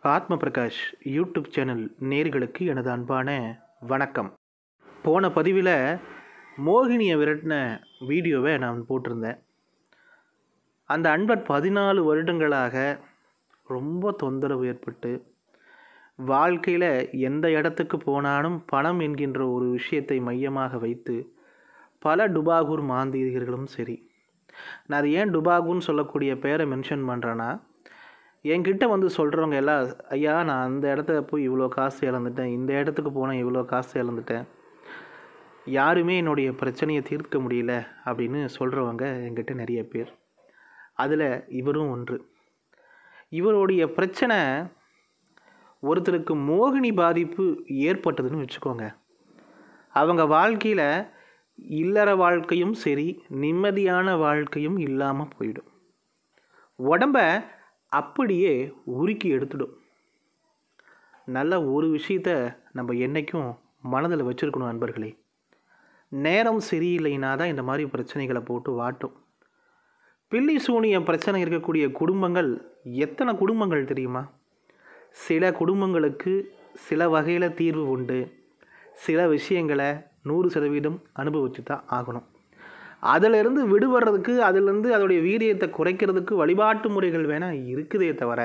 ஆத்ம Prakash YouTube channel நேர்களுக்கு எனது அன்பான வணக்கம் போன பதிவில் மோகினியை விரட்டின வீடியோவை நான் போட்டிருந்தேன் அந்த அன்பர் பதினாலு வருடங்களாக ரொம்ப தொந்தரவு ஏற்பட்டு வாழ்க்கையில் எந்த இடத்துக்கு போனாலும் பணம் என்கின்ற ஒரு விஷயத்தை மையமாக வைத்து பல டுபாகூர் மாந்தீர்களும் சரி நான் அது ஏன் டுபாகூர்னு சொல்லக்கூடிய பேரை மென்ஷன் பண்ணுறேன்னா என்கிட்ட வந்து சொல்கிறவங்க எல்லாம் ஐயா நான் அந்த இடத்துல போய் இவ்வளோ காசு இழந்துட்டேன் இந்த இடத்துக்கு போனேன் இவ்வளோ காசு இழந்துட்டேன் யாருமே என்னுடைய பிரச்சனையை தீர்க்க முடியல அப்படின்னு சொல்கிறவங்க என்கிட்ட நிறைய பேர் அதில் இவரும் ஒன்று இவருடைய பிரச்சனை ஒருத்தருக்கு மோகினி பாதிப்பு ஏற்பட்டதுன்னு வச்சுக்கோங்க அவங்க வாழ்க்கையில் இல்லற வாழ்க்கையும் சரி நிம்மதியான வாழ்க்கையும் இல்லாமல் போயிடும் உடம்ப அப்படியே உருக்கி எடுத்துடும் நல்ல ஒரு விஷயத்த நம்ம என்றைக்கும் மனதில் வச்சுருக்கணும் நண்பர்களே நேரம் சரியில்லைனா தான் இந்த மாதிரி பிரச்சனைகளை போட்டு வாட்டும் பில்லி சூனிய பிரச்சனை இருக்கக்கூடிய குடும்பங்கள் எத்தனை குடும்பங்கள் தெரியுமா சில குடும்பங்களுக்கு சில வகையில் தீர்வு உண்டு சில விஷயங்களை நூறு சதவீதம் அனுபவிச்சு தான் ஆகணும் அதிலிருந்து விடுபடுறதுக்கு அதிலிருந்து அதோடைய வீரியத்தை குறைக்கிறதுக்கு வழிபாட்டு முறைகள் வேணால் இருக்குதே தவிர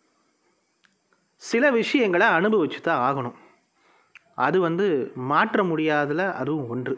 சில விஷயங்களை அனுபவிச்சு தான் ஆகணும் அது வந்து மாற்ற முடியாதல அதுவும் ஒன்று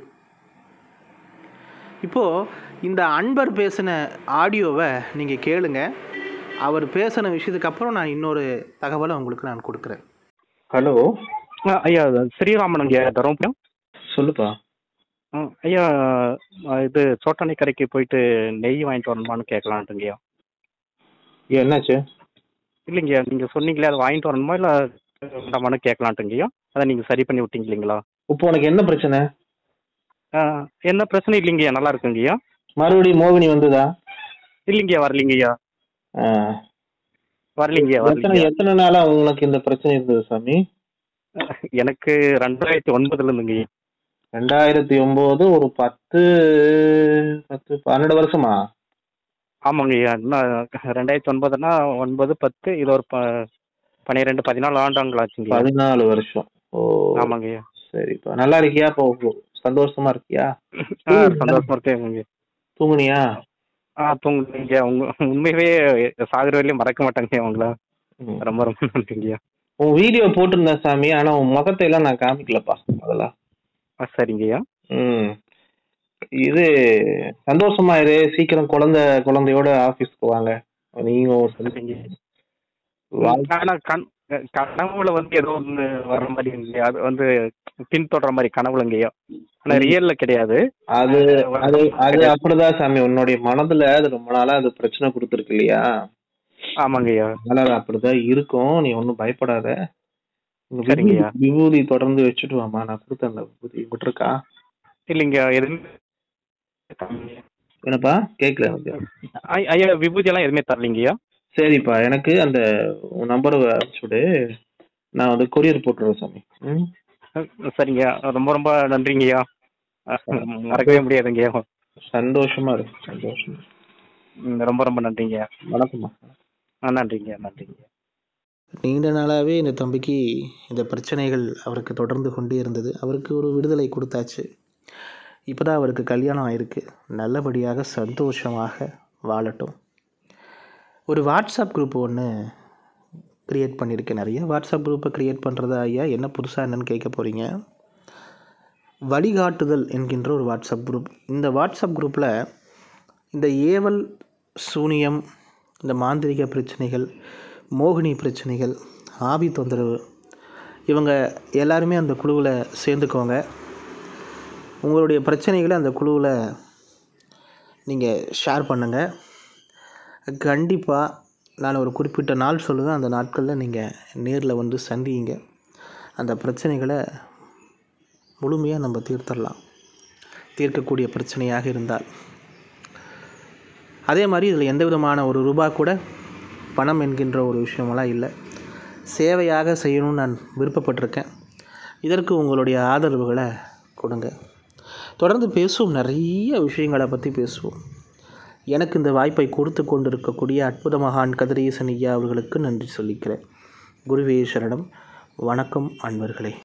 இப்போது இந்த அன்பர் பேசின ஆடியோவை நீங்கள் கேளுங்க அவர் பேசின விஷயத்துக்கு அப்புறம் நான் இன்னொரு தகவலை உங்களுக்கு நான் கொடுக்குறேன் ஹலோ ஆ, ஐயா ஸ்ரீராமன் ஐயா தருமபுரம் சொல்லுப்பா ஆ, ஐயா ஆ, இது சோட்டானை கரைக்கு போயிட்டு நெய் வாங்கிட்டு வரணுமான்னு கேட்கலான்ட்டுங்கய்யா ஏன் என்னாச்சு இல்லைங்கய்யா நீங்கள் சொன்னீங்களே அதை வாங்கிட்டு வரணுமா இல்லை வேண்டாமான்னு கேட்கலான்ட்டுங்கய்யா அதை நீங்கள் சரி பண்ணி விட்டீங்க இல்லைங்களா இப்போ உனக்கு என்ன பிரச்சனை ஆ, என்ன பிரச்சனை இல்லைங்கய்யா நல்லா இருக்குங்கய்யா மறுபடியும் மோகினி வந்ததா இல்லைங்கய்யா வரலீங்கய்யா ஆ. வரலீங்கய்யா எத்தனை வரலீங்கய்யா எத்தனை நாளா உங்களுக்கு இந்த பிரச்சனை இருந்தது சாமி எனக்கு ரெண்டாயிரத்தி ஒன்பதுல இருந்துங்கய்யா ரெண்டாயிரத்தி ஒன்பது ஒரு பத்து பத்து பன்னெண்டு வருஷமா ஆமாங்கய்யா இன்னும் ரெண்டாயிரத்தி ஒன்பதுனா ஒன்பது பத்து இது ஒரு ப பன்னிரெண்டு பதினாலு ஆண்டாங்களாச்சுங்கய்யா பதினாலு வருஷம் ஓ ஆமாங்கய்யா சரிப்பா நல்லா இருக்கியா இப்போ சந்தோஷமா இருக்கியா ஆ சந்தோஷமா இருக்கேங்க தூங்குனியா ஆ தூங்குங்க உங்க உண்மையவே சாகுற வரையிலும் மறக்க மாட்டாங்க உங்கள ம். ரொம்ப ரொம்ப நன்றிங்கய்யா உன் வீடியோ போட்டிருந்தேன் சாமி ஆனா உன் முகத்தை எல்லாம் நான் காமிக்கலப்பா அதெல்லாம் ஆ சரிங்கய்யா ம் இது சந்தோஷமா இரு சீக்கிரம் குழந்தை குழந்தையோட ஆபீஸ்க்கு வாங்க நீங்க ஒரு சரிங்க வாழ்- ஆனா கண் கனவுல வந்து ஏதோ ஒன்று வர்ற மாதிரி இல்லையா அது வந்து பின்தொடர மாதிரி கனவுலங்கய்யா ஆனா ரியல்ல கிடையாது அது அது அது அப்படிதான் சாமி உன்னுடைய மனதுல அது ரொம்ப நாளா அது பிரச்சனை கொடுத்துருக்கு இல்லையா ஆமாங்கய்யா அதனால அது அப்படிதான் இருக்கும் நீ ஒன்றும் பயப்படாத உங்க விபூதி- சரிங்கய்யா. விபூதி தொடர்ந்து வச்சுட்டு வாமா நான் கொடுத்தேன் அந்த விபூதி விட்டுருக்கா இல்லைங்க எதுவுமே என்னப்பா கேட்கல எனக்கு ஐ- ஐயா விபூதி எல்லாம் எதுவுமே தரலீங்கய்யா சரிப்பா எனக்கு அந்த உன் நம்பரை அனுப்பிச்சுடு நான் வந்து கொரியர் போட்டுருவேன் சாமி ம் சரிங்க ரொம்ப ரொம்ப நன்றிங்கய்யா மறக்கவே முடியாதுங்கய்யா சந்தோஷமா இருக்கு சந்தோஷமா ம், ரொம்ப ரொம்ப நன்றிங்கய்யா வணக்கம்மா ஆ நன்றிங்கய்யா நன்றிங்கய்யா நீண்ட நாளாகவே இந்த தம்பிக்கு இந்த பிரச்சனைகள் அவருக்கு தொடர்ந்து கொண்டே இருந்தது அவருக்கு ஒரு விடுதலை கொடுத்தாச்சு இப்போ தான் அவருக்கு கல்யாணம் ஆயிருக்கு நல்லபடியாக சந்தோஷமாக வாழட்டும் ஒரு வாட்ஸ்அப் குரூப் ஒன்று க்ரியேட் பண்ணியிருக்கேன் நிறைய வாட்ஸ்அப் குரூப்பை க்ரியேட் பண்ணுறதா ஐயா என்ன புதுசாக என்னன்னு கேட்க போகிறீங்க வழிகாட்டுதல் என்கின்ற ஒரு வாட்ஸ்அப் குரூப் இந்த வாட்ஸ்அப் குரூப்பில் இந்த ஏவல் சூனியம் இந்த மாந்திரிக பிரச்சனைகள் மோகினி பிரச்சனைகள் ஆவி தொந்தரவு இவங்க எல்லாருமே அந்த குழுவில் சேர்ந்துக்கோங்க உங்களுடைய பிரச்சனைகளை அந்த குழுவில் நீங்கள் ஷேர் பண்ணுங்கள் கண்டிப்பாக நான் ஒரு குறிப்பிட்ட நாள் சொல்லுவேன் அந்த நாட்களில் நீங்கள் நேரில் வந்து சந்திங்க அந்த பிரச்சனைகளை முழுமையாக நம்ம தீர்த்தரலாம் தீர்க்கக்கூடிய பிரச்சனையாக இருந்தால் அதே மாதிரி இதில் எந்த விதமான ஒரு ரூபா கூட பணம் என்கின்ற ஒரு விஷயமெல்லாம் இல்லை சேவையாக செய்யணும்னு நான் விருப்பப்பட்டிருக்கேன் இதற்கு உங்களுடைய ஆதரவுகளை கொடுங்க தொடர்ந்து பேசுவோம் நிறைய விஷயங்களை பற்றி பேசுவோம் எனக்கு இந்த வாய்ப்பை கொடுத்து கொண்டிருக்கக்கூடிய அற்புத மகான் கதிரேசன் ஐயா அவர்களுக்கு நன்றி சொல்லிக்கிறேன் குருவே சரணம் வணக்கம் அன்பர்களே